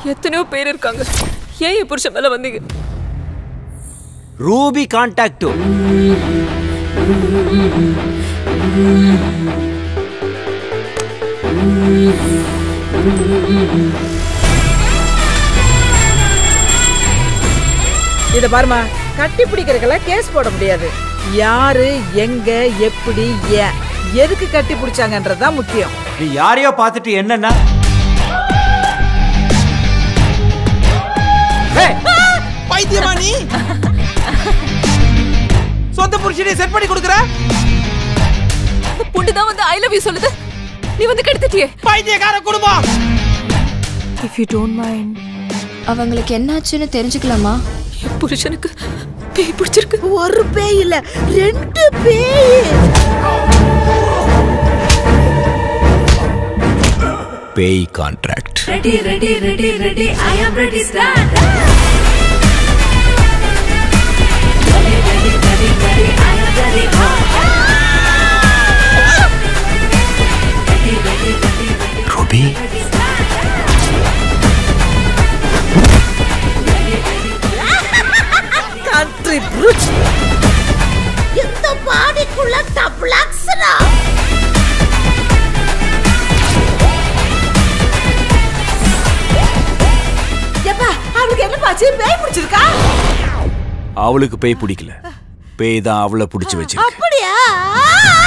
எத்தனையோ பேர் இருக்காங்க ஏன் என் புருஷன் மேல வந்தீங்க ரூபி கான்டாக்ட் இத பாருமா கட்டி பிடிக்கிறதுக்கெல்லாம் கேஸ் போட முடியாது யாரு எங்க எப்படி ஏன் எதுக்கு கட்டி பிடிச்சாங்கன்றதுதான் முக்கியம் நீ யாரையோ பார்த்துட்டு என்னன்னா பைத்தியமா நீ சொந்த புருஷனை செட் பண்ணி கொடுக்குற அந்த பொண்ணு தான் வந்து ஐ லவ் யூ சொல்லுது நீ வந்து கெடுத்துட்டியே பைத்தியக்கார குடும்பம் இஃப் யூ டோன்ட் மைண்ட் அவங்களுக்கு என்னாச்சுன்னு தெரிஞ்சுக்கலாமா என் புருஷனுக்கு பேய் பிடிச்சிருக்கு ஒரு பேய் இல்ல ரெண்டு பேய் பேய் contract Ready, ready, ready, ready. I am ready. Stand. Ready, ready, ready, ready. I am ready. Oh, Ready, ready, ready, ready. Ruby Ready, stand. Country புருச் இந்த பாடிக்குள்ள டபுளாக்ஸ்ரா எப்பா அவளுக்கு என்ன பாச்சு பேய் பிடிச்சிருக்கா அவளுக்கு பேய் பிடிக்கல பேய் தான் அவளை பிடிச்சி வச்சிருக்கு அப்படியா